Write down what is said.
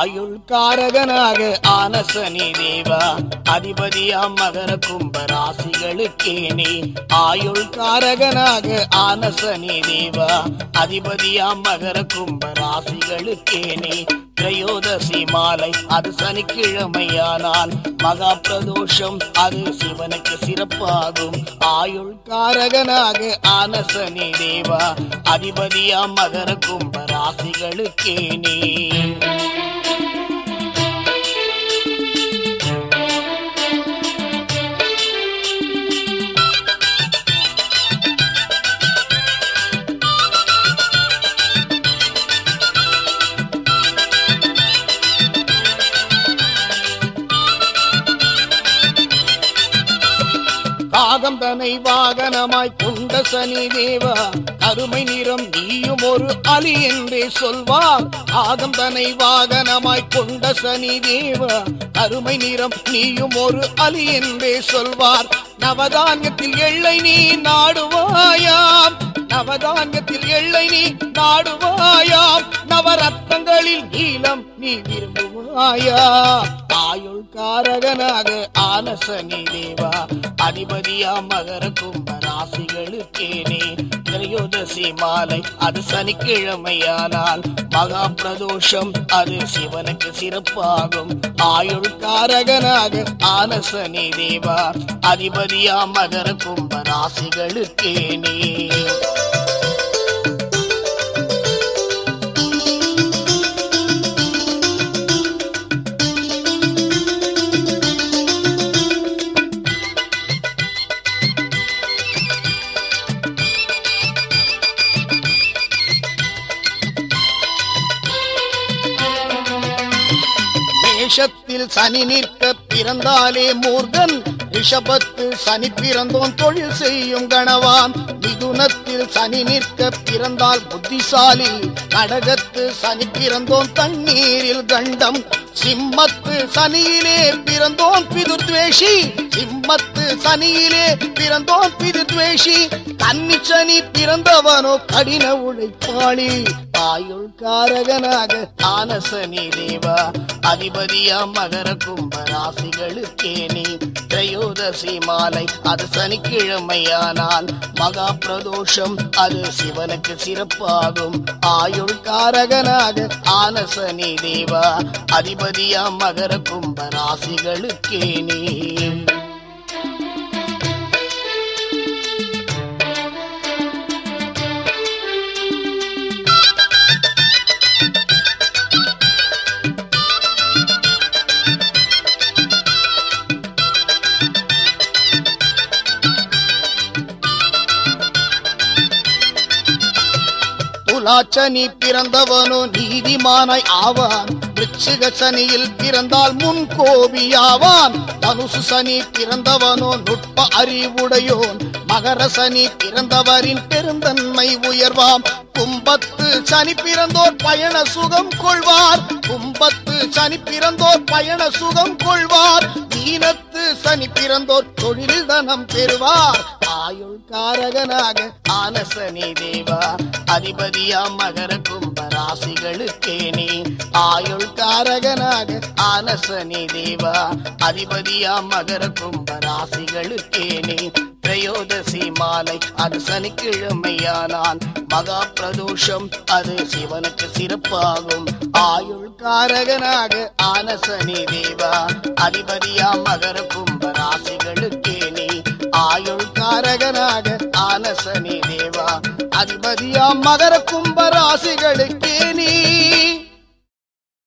ஆயுள் காரகனாக ஆன சனி தேவா அதிபதியாம் மகர கும்ப ராசிகளுக்கே நீ ஆயுள் காரகனாக ஆன சனி தேவா அதிபதியாம் மகர கும்ப ராசிகளுக்கே நீ திரையோதசி மாலை அது சனிக்கிழமையானால் மகா பிரதோஷம் அது சிவனுக்கு சிறப்பாகும் ஆயுள் காரகனாக ஆன சனி தேவா அதிபதியாம் மகர கும்ப ராசிகளுக்கே நீ காகம் தனை வாகனமாய் கொண்ட சனி தேவா கருமை நிறம் நீயும் ஒரு அலி என்றே சொல்வார் காகம் தனை வாகனமாய் கொண்ட சனி தேவா கருமை நிறம் நீயும் ஒரு அலி என்றே சொல்வார் நவதானியத்தில் எள்ளை நீ நாடுவாயாம் நவதானியத்தில் எள்ளை நீ நாடுவாயாம் நவரத்தங்களில் நீலம் நீ விரும்புவாயா ஆயுள் காரகனாக ஆன சனி தேவா அதிபதியா மகர கும்ப ராசிகளுக்கே நீ திரையோதசி மாலை அது சனிக்கிழமையானால் மகா பிரதோஷம் அது சிவனுக்கு சிறப்பாகும் ஆயுள் காரகனாக ஆன சனி தேவா அதிபதியா மகர கும்ப ராசிகளுக்கே நீ மேஷத்தில் சனி நிற்க பிறந்தாலே மூர்கன் ரிஷபத்தில் சனி பிறந்தோன் தொழில் செய்யும் கணவான் மிதுனத்தில் சனி நிற்க பிறந்தால் புத்திசாலி கடகத்து சனி பிறந்தோன் தண்ணீரில் கண்டம் சிம்மத்து சனியிலே பிறந்தோன் பிதுர்த்வேஷி சிம்மத்து சனியிலே பிறந்தோன் பிதுர்த்வேஷி கன்னி சனி பிறந்தவனோ கடின உழைப்பாளி ஆயுள் காரகனாக ஆன சனி தேவா அதிபதியா மகர கும்ப ராசிகளுக்கே நீ திரையோதசி மாலை அது சனிக்கிழமையானால் மகா பிரதோஷம் அது சிவனுக்கு சிறப்பாகும் ஆயுள் காரகனாக ஆன சனி தேவா அதிபதியா மகர கும்ப ராசிகளுக்கே நீ துலாச்சனி பிறந்தவனோ நீதிமானாய் ஆவான் விருச்சிக சனியில் பிறந்தால் முன் கோபியாவான் தனுசு சனி பிறந்தவனோ நுட்ப அறிவுடையோன் மகர சனி பிறந்தவரின் பெருந்தன்மை உயர்வாம் கும்பத்து சனி பிறந்தோர் பயண சுகம் கொள்வார் கும்பத்து சனி பிறந்தோர் பயண சுகம் கொள்வார் மீனத்து சனி பிறந்தோர் தொழில் தனம் பெறுவார் ஆயுள் காரகனாக ஆன சனி தேவா அதிபதியா மகர கும்ப ராசிகளுக்கே நீ ஆயுள் காரகனாக ஆன சனி தேவா அதிபதியா மகர கும்ப ராசிகளுக்கே நீ திரையோதசி மாலை அது சனிக்கிழமையானால் மகா பிரதோஷம் அது சிவனுக்கு சிறப்பாகும் ஆயுள் காரகனாக ஆன சனி தேவா அதிபதியா மகர கும்ப ராசிகளுக்கே நீ ஆயுள் காரகனாக ஆன சனி தேவா அதிபதியா மகர கும்ப ராசிகளுக்கே நீ